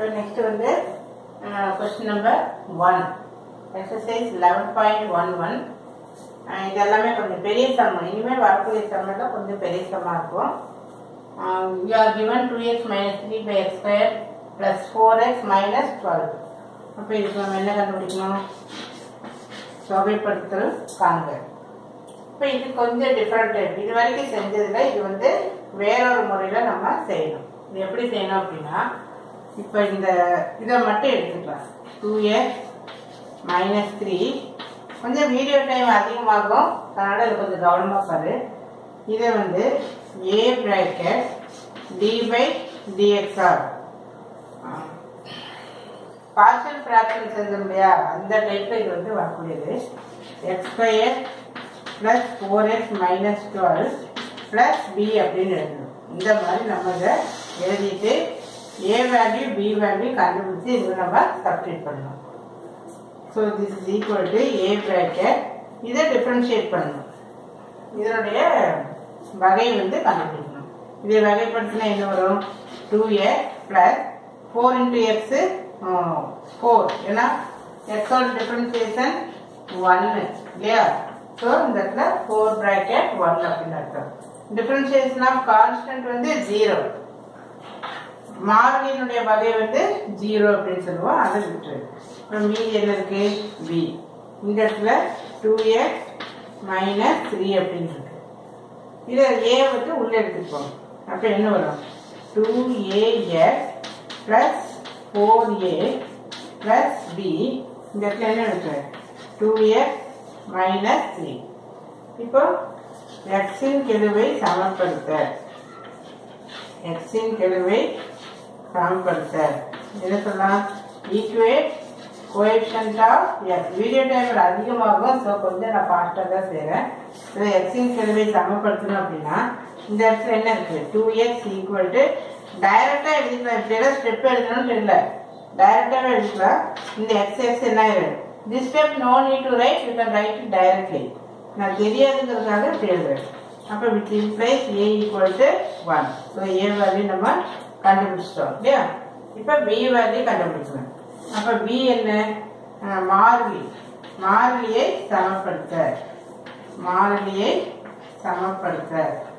Next வந்து question number one exercise eleven point one one இது எல்லாமே கொஞ்சம் பெரிய சம் இனிமேல் வரக்கூடிய சம்மெல்லாம் கொஞ்சம் பெரிய சம்மாக இருக்கும் you are given two x minus three by x square plus four x minus twelve அப்போ இதுக்கு நம்ம என்ன கண்டுபிடிக்கணும் தொகைப்படுத்தல் காண்க இப்போ இது கொஞ்சம் டிஃப்ரெண்ட் டைப் இது வரைக்கும் செஞ்சதில் இது வந்து வேறொரு முறையில் நம்ம செய்யணும் இது எப்படி செய்யணும் அப்படின்னா இப்போ இந்த இதை மட்டும் எடுத்துக்கலாம் டூ எக்ஸ் மைனஸ் த்ரீ கொஞ்சம் வீடியோ டைம் அதிகமாகும் அதனால் இது கொஞ்சம் கவனமாக பாரு இதை வந்து ஏ பிராக்கெட் டி பை டிஎக்ஸ்ஆர் பார்ஷியல் ஃப்ராக்ஷன் செஞ்சோம் இல்லையா அந்த டைப்பில் இது வந்து வரக்கூடியது x square plus four x minus twelve plus B அப்படின்னு எழுதணும் இந்த மாதிரி நம்ம இதை எழுதிட்டு ஏ வேல்யூ பி வேல்யூ கண்டுபிடிச்சி இதில் நம்ம சப்ஸ்டியூட் பண்ணணும் so this is equal to A bracket இதை டிஃப்ரென்ஷியேட் பண்ணணும் இதனுடைய வகை வந்து கண்டுபிடிக்கணும் இதை வகைப்படுத்தினா என்ன வரும் two x plus four into x four ஏன்னா எக்ஸோட டிஃப்ரென்சியேஷன் ஒன்று இல்லையா ஸோ இந்த இடத்துல ஃபோர் ப்ராக்கெட் ஒன் அப்படின்னு அர்த்தம் டிஃப்ரென்சியேஷன் ஆஃப் கான்ஸ்டன்ட் வந்து ஜீரோ மாறிலியினுடைய வகை வந்து ஜீரோ அப்படின்னு சொல்லுவோம் அதை விட்டுரு அப்புறம் மீதி என்ன இருக்கு பி இந்த இடத்துல டூ எக்ஸ் மைனஸ் த்ரீ அப்படின்னு இருக்கு இதை ஏ வந்து உள்ளே எடுத்துப்போம் அப்போ என்ன வரும் two A x plus four A plus B இந்த இடத்துல என்ன இருக்கு டூ எக்ஸ் மைனஸ் த்ரீ இப்போ எக்ஸின் கெழுவை சமப்படுத்த எக்ஸின் கெழுவை சமப்படுத்த என்ன சொல்லலாம் equate coefficient of x video டைமில் அதிகமாகும் ஸோ கொஞ்சம் நான் ஃபாஸ்ட்டாக தான் செய்கிறேன் ஸோ எக்ஸின் கெழுவை சமப்படுத்தணும் அப்படின்னா இந்த இடத்துல என்ன இருக்குது டூ எக்ஸ் ஈக்குவல் டு டைரெக்டாக எழுதிக்கலாம் இப்படியெல்லாம் ஸ்டெப் எழுதணும்னு இல்லை டைரெக்டாகவே எழுதிக்கலாம் இந்த எக்ஸ் எக்ஸ் என்ன ஆயிடும் this step no need to write you can write directly நான் தெரியாதுங்கிறதுக்காக இப்படி எழுதுறேன் அப்போ which implies A equal to one so A value நம்ம கண்டுபிடிச்சிட்டோம் இல்லையா இப்போ பி வேல்யூ கண்டுபிடிக்கணும் அப்போ பி என்ன அஹ், மாறிலி மாறிலியை சமப்படுத்த மாறிலியை சமப்படுத்த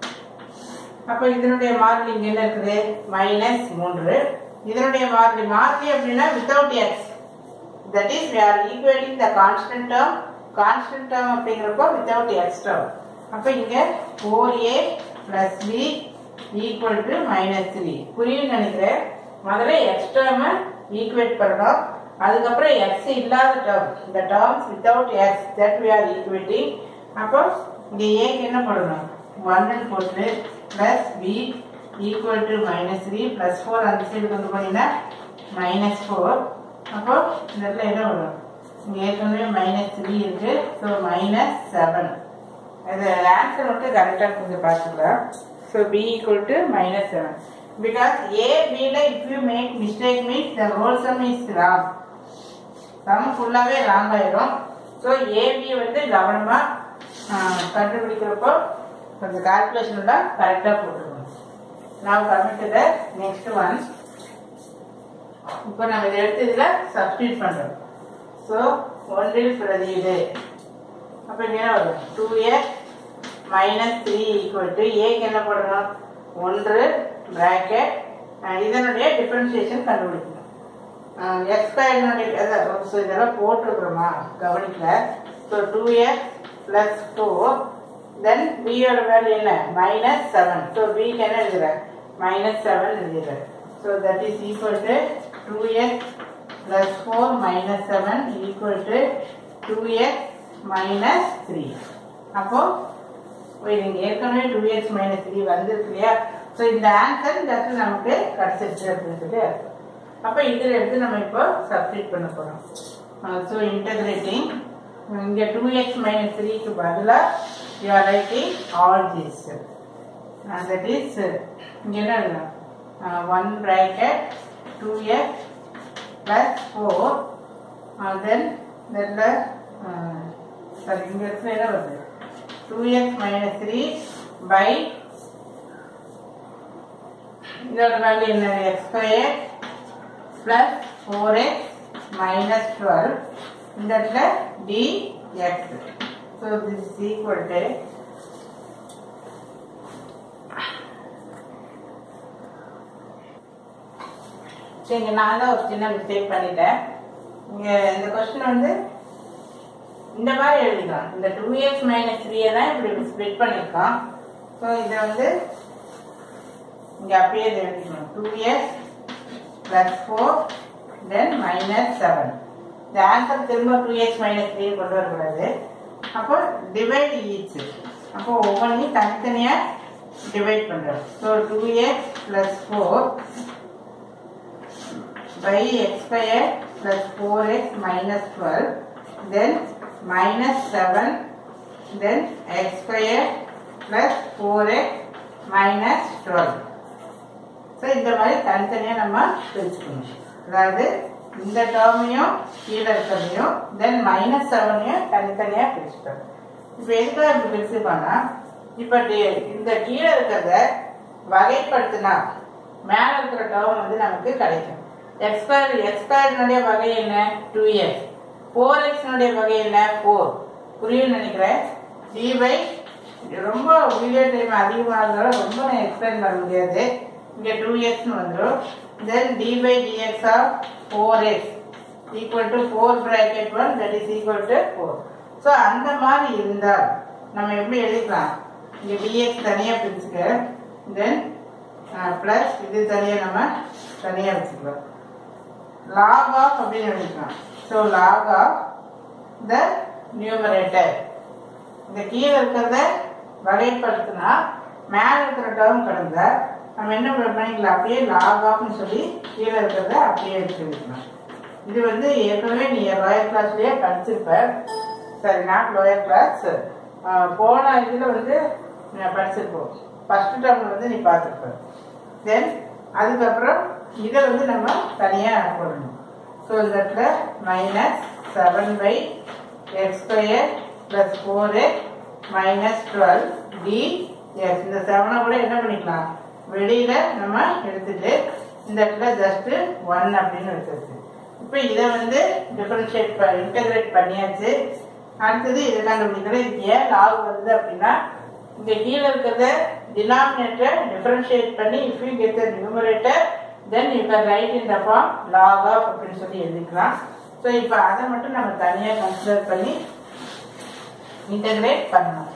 அப்போ இதனுடைய மாறிலி இங்க என்ன இருக்குது மைனஸ் மூன்று இதனுடைய மாறிலி மாறிலி அப்படின்னா without x that is we are equating the constant term constant term அப்படிங்கிறப்போ without x term அப்போ இங்க 4a plus b equal to minus 3 புரியும் நினைக்கிறேன் முதல்ல x term ஈக்குவேட் பண்ணணும் அதுக்கப்புறம் x இல்லாத term இந்த terms without x that we are equating அப்போ இங்க a க்கு என்ன பண்ணணும் 1 போட்டு plus b equal to minus 3 plus 4 அந்த சைடு கொண்டு போனீங்கன்னா minus 4 அப்போ இந்த இடத்துல என்ன வரும் இங்க ஏற்கனவே மைனஸ் த்ரீ இருக்கு ஸோ மைனஸ் செவன் இது ஆன்சர் மட்டும் கரெக்டாக கொஞ்சம் பார்த்துக்கலாம் so B equal to minus seven because A பியில் if you make mistake means the whole sum is wrong sum ஃபுல்லாகவே ராங் ஆயிடும் ஸோ ஏபி வந்து கவனமாக கண்டுபிடிக்கிறப்போ கொஞ்சம் கால்குலேஷன்லாம் கரெக்டாக போட்டுருக்கணும் நான் கமிட்டு நெக்ஸ்ட் ஒன் இப்போ நம்ம இதை எடுத்து இதில் சப்ஸ்டியூட் பண்ணுறோம் ஸோ ஒன்றில் பிரதியீடு அப்போ என்ன வரும் two x minus three equal to ஏக்கு என்ன பண்ணணும் ஒன்று ப்ராக்கெட் இதனுடைய டிஃபரன்சியேஷன் கண்டுபிடிக்கணும் எக்ஸ் ஸ்கொயர்னுடைய ஸோ இதெல்லாம் போட்டிருக்கிறோமா கவனிக்கல so two x plus four then பியோட வேல்யூ என்ன மைனஸ் செவன் ஸோ பிக்கு என்ன எழுதுறேன் மைனஸ் செவன் எழுதுறேன் so that is equal to two x plus 4 minus 7 equal to 2x minus 3 அப்போ இங்க ஏற்கனவே 2x minus 3 வந்திருக்கு இல்லையா ஸோ இந்த ஆன்சர் இந்த இடத்துல நமக்கு கிடைச்சிருச்சு அப்படின்னு சொல்லி அர்த்தம். அப்போ இதில் எடுத்து நம்ம இப்போ சப்ஸ்டியூட் பண்ண போகிறோம் ஸோ இன்டகிரேட்டிங் இங்கே டூ எக்ஸ் மைனஸ் த்ரீக்கு பதிலாக you are writing all this that is இங்கே என்ன எழுதலாம் one bracket two x plus 4 and then then the uh, sorry இங்க இருக்கிற என்ன வருது 2x minus 3 by இதோட வேல்யூ என்ன x square plus 4x minus 12 இந்த இடத்துல dx so this is equal to சரிங்க நான் தான் ஒரு சின்ன மிஸ்டேக் பண்ணிட்டேன் இங்க இந்த கொஸ்டின் வந்து இந்த மாதிரி எழுதிக்கலாம் இந்த டூ எக்ஸ் மைனஸ் த்ரீயை தான் இப்படி ஸ்ப்ளிட் பண்ணியிருக்கோம் ஸோ இதை வந்து இங்க அப்படியே இதை எழுதிக்கணும் two x plus four then minus seven இந்த ஆன்சர் திரும்ப டூ எக்ஸ் மைனஸ் த்ரீ கொண்டு வரக்கூடாது அப்போ டிவைட் ஈச் அப்போ ஒவ்வொன்றையும் தனித்தனியாக டிவைட் பண்ணுறோம் so two x plus four by x square plus 4x minus 12 then minus 7 then x square plus 4x minus 12 so இந்த மாதிரி தனித்தனியாக நம்ம பிரிச்சுக்கணும் அதாவது இந்த டேர்மையும் கீழே இருக்கிறதையும் தென் மைனஸ் செவனையும் தனித்தனியாக பிரிச்சுக்கணும் இப்போ எதுக்காக இப்படி பிரிச்சுக்கோன்னா இப்போ இந்த கீழே இருக்கிறத வகைப்படுத்தினா மேலே இருக்கிற டேர்ம் வந்து நமக்கு கிடைக்கும் எக்ஸ் ஸ்கொயர் எக்ஸ் ஸ்கொயர்னுடைய வகை என்ன டூ எக்ஸ் ஃபோர் எக்ஸ்னுடைய வகை என்ன ஃபோர் புரியும் நினைக்கிறேன் டி பை ரொம்ப வீடியோ டைம் அதிகமாக இருந்தாலும் ரொம்ப நான் எக்ஸ்பிளைன் பண்ண முடியாது இங்கே டூ எக்ஸ்னு வந்துடும் then d by d x of four x equal to four bracket one that is equal to four so அந்த மாதிரி இருந்தால் நம்ம எப்படி எழுதிக்கலாம் இங்கே டிஎக்ஸ் தனியாக பிரிச்சுக்க தென் ப்ளஸ் இது தனியாக நம்ம தனியாக வச்சுக்கலாம் log of அப்படின்னு எழுதிக்கலாம் so log of the numerator இந்த கீழே இருக்கிறத வகைப்படுத்தினா மேலே இருக்கிற டேர்ம் கிடந்த நம்ம என்ன பண்ணிக்கலாம் அப்படியே லாக் ஆஃப்னு சொல்லி கீழே இருக்கிறத அப்படியே எடுத்து வைக்கலாம் இது வந்து ஏற்கனவே நீ லோயர் கிளாஸ்லயே படிச்சிருப்ப சரி நாட் லோயர் கிளாஸ் போன இதில் வந்து படிச்சிருப்போம் ஃபர்ஸ்ட் டேர்ம்ல வந்து நீ பார்த்துருப்ப தென் அதுக்கப்புறம் இதை வந்து நம்ம தனியாக போடணும் ஸோ இந்த இடத்துல minus seven by x square plus four x minus twelve d x இந்த செவனை கூட என்ன பண்ணிக்கலாம் வெளியில நம்ம எடுத்துட்டு இந்த இடத்துல ஜஸ்ட் ஒன் அப்படின்னு வச்சிருக்கு இப்போ இதை வந்து டிஃபரன்ஷியேட் இன்டகிரேட் பண்ணியாச்சு அடுத்தது இதை கண்டுபிடிக்கிறேன் இது ஏன் லாக் வருது அப்படின்னா இங்க கீழே இருக்கிறத டினாமினேட்டர் டிஃபரன்ஷியேட் பண்ணி if you get the numerator then you can write in the form log of அப்படின்னு சொல்லி எழுதிக்கலாம் ஸோ இப்போ அதை மட்டும் நம்ம தனியாக கன்சிடர் பண்ணி இன்டகிரேட் பண்ணணும்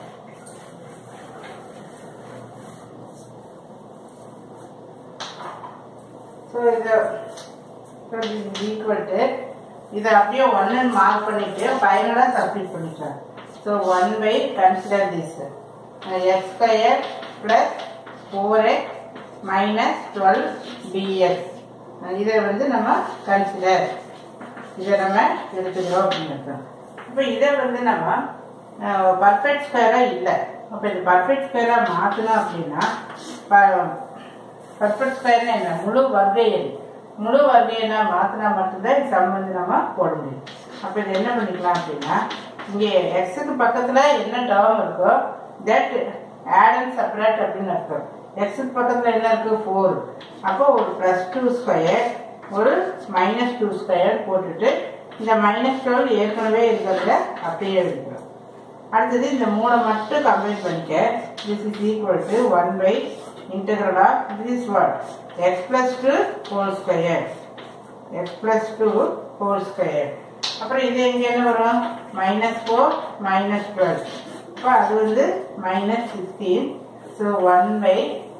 ஸோ இதை ஈக்குவல் டு இதை அப்படியே ஒன்னு மார்க் பண்ணிட்டு ஃபைனலாக சப்ஸ்டிட் பண்ணிக்கலாம் so one by consider this x square plus four x minus twelve d x இதை வந்து நம்ம கன்சிடர் இதை நம்ம எடுத்துக்கிறோம் அப்படின்னு அர்த்தம் இப்போ இதை வந்து நம்ம பர்ஃபெக்ட் ஸ்கொயராக இல்லை அப்போ இது பர்ஃபெக்ட் ஸ்கொயராக மாற்றணும் அப்படின்னா பர்ஃபெக்ட் ஸ்கொயர்னா என்ன முழு வர்க்க எண் முழு வர்க்க எண்ணா மாற்றினா மட்டும்தான் இது சம் வந்து நம்ம போட முடியும் அப்போ இது என்ன பண்ணிக்கலாம் அப்படின்னா இங்கே எக்ஸுக்கு பக்கத்தில் என்ன டேர்ம் இருக்கோ தட் ஆட் அண்ட் செப்பரேட் அப்படின்னு அர்த்தம் எக்ஸுக்கு பக்கத்தில் என்ன இருக்கு ஃபோர் அப்போ ஒரு ப்ளஸ் டூ ஸ்கொயர் ஒரு மைனஸ் டூ ஸ்கொயர் போட்டுட்டு இந்த மைனஸ் டுவெல் ஏற்கனவே இருக்கிறத அப்படியே எடுக்கிறோம் அடுத்தது இந்த மூணை மட்டும் கம்பைன் பண்ணிக்க this is equal to one by integral of this is what x plus 2 whole square x plus 2 whole square அப்புறம் இது எங்க என்ன வரும் மைனஸ் ஃபோர் மைனஸ் டுவெல் இப்போ அது வந்து minus sixteen so one by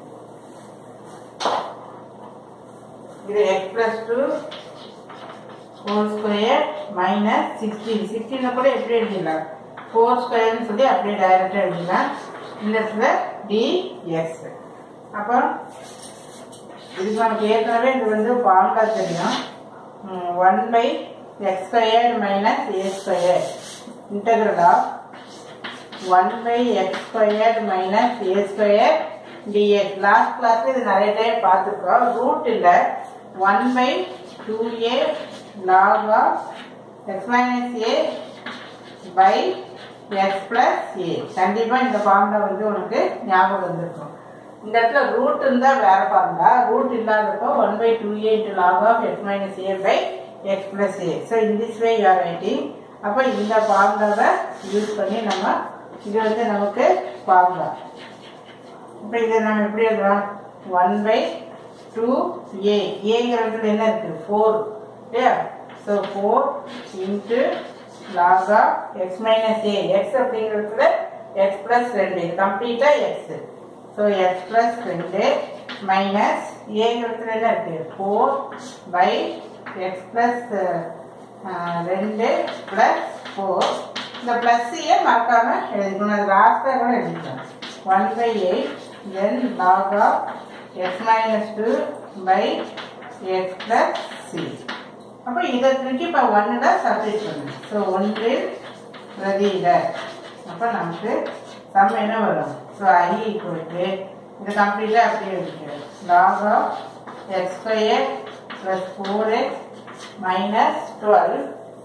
இது x plus two four square minus sixteen சிக்ஸ்டீனை கூட எப்படி எழுதிடலாம் ஃபோர் ஸ்கொயர்னு சொல்லி அப்படியே டைரக்டாக எழுதிடலாம் இந்த இடத்துல டிஎக்ஸ் அப்போ இதுக்கு நமக்கு ஏற்கனவே இது வந்து ஃபார்முலா தெரியும் one by x square minus A square integral of one by x square minus A square d x last கிளாஸ்ல இது நிறைய டைம் பார்த்துருக்கோம் ரூட் இல்லை one by two A log of x minus A by x plus A கண்டிப்பாக இந்த formula வந்து உனக்கு ஞாபகம் வந்திருக்கும் இந்த இடத்துல ரூட் இருந்தால் வேற ஃபார்முலா ரூட் இல்லாதப்போ one by two A into log of x minus A by x plus A so in this way you are writing அப்போ இந்த ஃபார்முலாவை யூஸ் பண்ணி நம்ம இது வந்து நமக்கு ஃபார்முலா இப்போ இதை நம்ம எப்படி எழுதலாம் ஒன் பை டூ ஏ ஏங்கிறதுல என்ன இருக்குது ஃபோர் இல்லையா so four into log of x minus A x அப்படிங்கிறதுல எக்ஸ் ப்ளஸ் ரெண்டு இது கம்ப்ளீட்டாக எக்ஸ் ஸோ எக்ஸ் ப்ளஸ் ரெண்டு மைனஸ் ஏங்கிறதுல என்ன இருக்குது ஃபோர் பை எக்ஸ் ப்ளஸ் ரெண்டு ப்ளஸ் ஃபோர் இந்த ப்ளஸ்ஸையே மறக்காம எழுதிக்கணும் அது லாஸ்ட்டாக கூட எழுதிக்கலாம் one by eight then log of x minus two by x plus C அப்போ இதை தூக்கி இப்போ ஒன்னில் சப்ஸ்டிட் பண்ணணும் ஸோ ஒன்றில் பிரதியிட அப்போ நமக்கு சம் என்ன வரும் ஸோ ஐ ஈக்குவல் டு இது கம்ப்ளீட்டாக அப்படியே இருக்கு log of x square plus four x minus twelve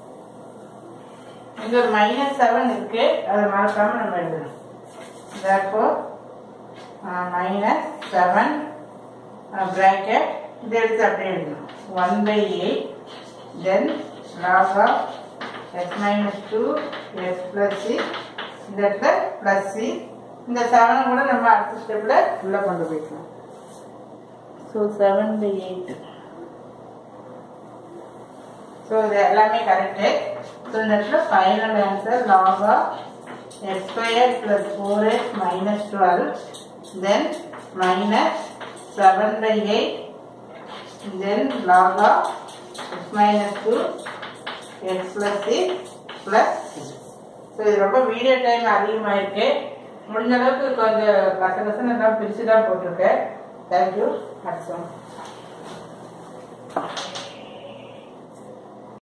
இங்க ஒரு மைனஸ் செவன் இருக்கு அதை மறக்காம நம்ம எழுதணும் therefore மைனஸ் செவன் பிராக்கெட் இது எடுத்து அப்படியே எழுதணும் one by eight then log of x minus two x plus C இந்த இடத்துல பிளஸ் சி இந்த செவனை கூட நம்ம அடுத்த ஸ்டெப்பில் உள்ளே கொண்டு போய்க்கலாம் so seven by eight so இது எல்லாமே கரெக்டு ஸோ இந்த இடத்துல final answer log of x square plus four x minus twelve then minus seven by eight then log of x minus two x plus six plus so இது ரொம்ப video time அதிகமாக இருக்கு முடிஞ்ச அளவுக்கு கொஞ்சம் கச கசன்னு எல்லாம் பிரித்து தான் போட்டிருக்கேன் தேங்க்யூ அட்சம்